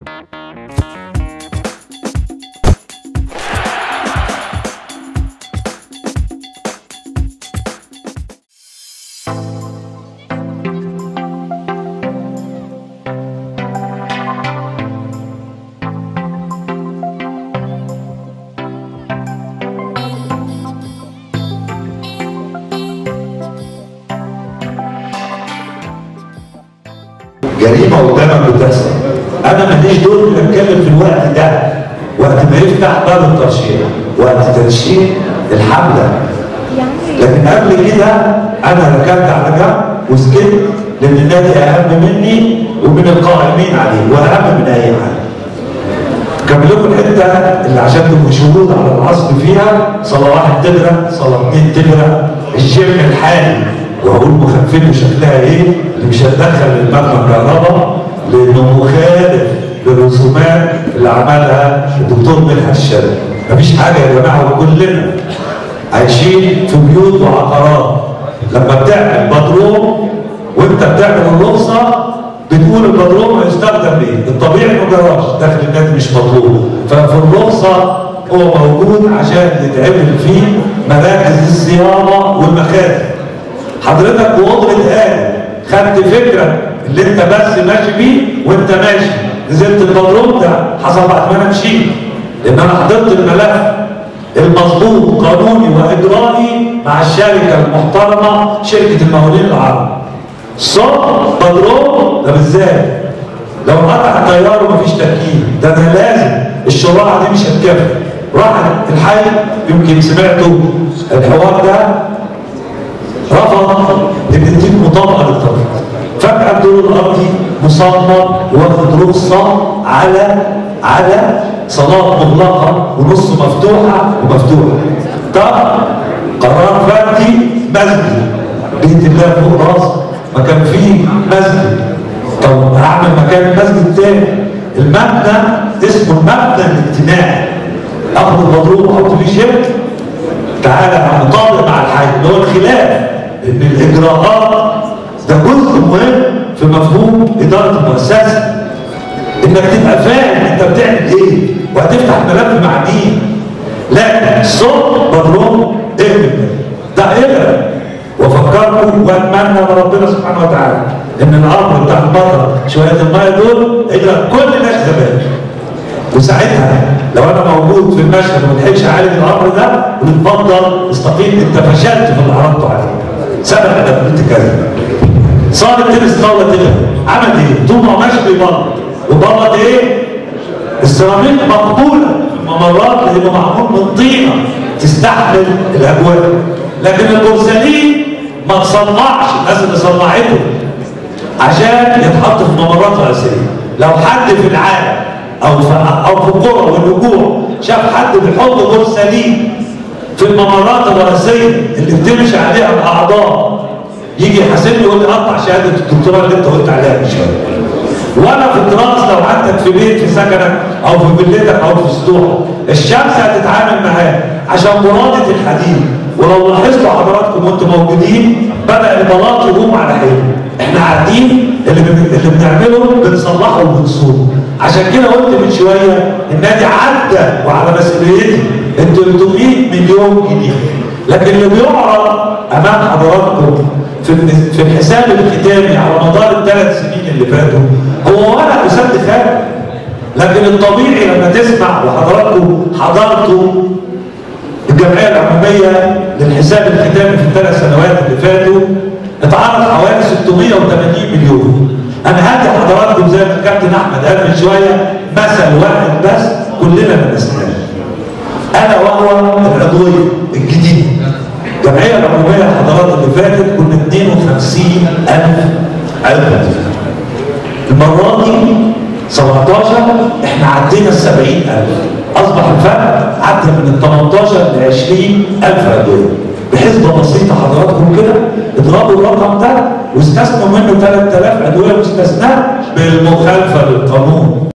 جريمه قدامك بتحصل انا ماليش دور اني اتكلم في الوقت ده وقت ما يفتح باب الترشيح وقت ترشيح الحمله لكن قبل كده انا ركنت على جنب وسكت لان النادي اهم مني ومن القائمين عليه واهم من اي حاجه كمل لكم الحته اللي عشان تبقوا شهود على العصر فيها صلاه واحد تغرق صلاه اثنين تغرق الجيم الحالي واقول مخففه شكلها ايه اللي مش هتدخل المبنى كهرباء لانه مخالف للرسومات اللي عملها الدكتور مدحت الشرقي مفيش حاجه يا جماعه وكلنا عايشين في بيوت وعقارات لما بتعمل بدروم وانت بتعمل الرخصه بتقول البدروم هيستخدم ليه؟ الطبيعي انه جراج داخل النادي مش مطلوب ففي الرخصه هو موجود عشان يتعمل فيه مراكز الصيانه والمخازن حضرتك بقدرة آلة خدت فكرة اللي انت بس ماشي بيه وانت ماشي نزلت البدروم ده حصل بعد ما انا مشيت لان انا حضرت الملف المظبوط قانوني واجرائي مع الشركه المحترمه شركه المقاولين العرب صوت بدروم ده بالذات لو قطع التيار ومفيش تركيب ده انا لازم الشراعه دي مش هتكفي راح الحي يمكن سمعتوا الحوار ده رفض ان تديك مطابقه للطريق فجاه الدور الارضي مصمم واخد رخصه على على صلاه مغلقه ونص مفتوحه ومفتوحه طب قرار فردي مسجد بيت الله فوق راسي ما كان فيه مسجد طب هعمل مكان مسجد تاني المبنى اسمه المبنى الاجتماعي اخد المضروب واحط فيه شرك تعالى مطابق مع الحي اللي هو الخلاف ان الاجراءات ده جزء مهم في مفهوم اداره المؤسسه انك تبقى فاهم انت بتعمل ايه وهتفتح ملف مع مين لكن صوت مضروب اهمل ده اقرا وافكركم واتمنى من ربنا سبحانه وتعالى ان الامر بتاع المطر شويه الميه دول اجرى كل الناس زمان وساعتها لو انا موجود في المشهد وما لحقتش اعالج الامر ده ونتفضل استقيل انت فشلت في اللي عرضته عليك سبب انا قلت كذا صار التنس طاوله تغلب عمل ايه؟ طول ما هو ماشي بيبلط وبلط ايه؟ السيراميك مقبوله في الممرات لانه معمول من طينه تستحمل الاجواء لكن البورسلين ما تصنعش الناس اللي صنعته عشان يتحط في ممرات رئيسيه لو حد في العالم او في او في القرى والنجوع شاف حد بيحط بورسلين في الممرات الرئيسيه اللي بتمشي عليها الاعضاء يجي يحاسبني يقول لي قطع شهاده الدكتوراه اللي انت قلت عليها من شويه ولا في الدراسه لو عندك في بيت في سكنك او في فيلتك او في سطوحك الشمس هتتعامل معاه عشان براده الحديد ولو لاحظتوا حضراتكم وانتم موجودين بدا البلاط يقوم على حيله احنا قاعدين اللي بن... اللي بنعمله بنصلحه وبنصوره عشان كده قلت من شويه النادي عدى وعلى مسؤوليتي ال 300 مليون جنيه لكن اللي بيعرض امام حضراتكم في في الحساب الختامي على مدار الثلاث سنين اللي فاتوا هو ورق وسد خارج لكن الطبيعي لما تسمع وحضراتكم حضرتوا الجمعيه العموميه للحساب الختامي في الثلاث سنوات اللي فاتوا اتعرض حوالي 680 مليون انا هدي حضراتكم زي ما الكابتن احمد قال من شويه مثل واحد بس كلنا بنسمعه انا وهو العضويه الجديده الجمعيه العموميه الحضارات اللي فاتت كنا 52000 عضو المره دي 17 احنا عدينا ال 70000 اصبح الفرق عدى من ال 18 ل 20000 عضويه بحسبه بسيطه حضراتكم كده اضربوا الرقم ده واستثنوا منه 3000 عضويه مستثناه بالمخالفه للقانون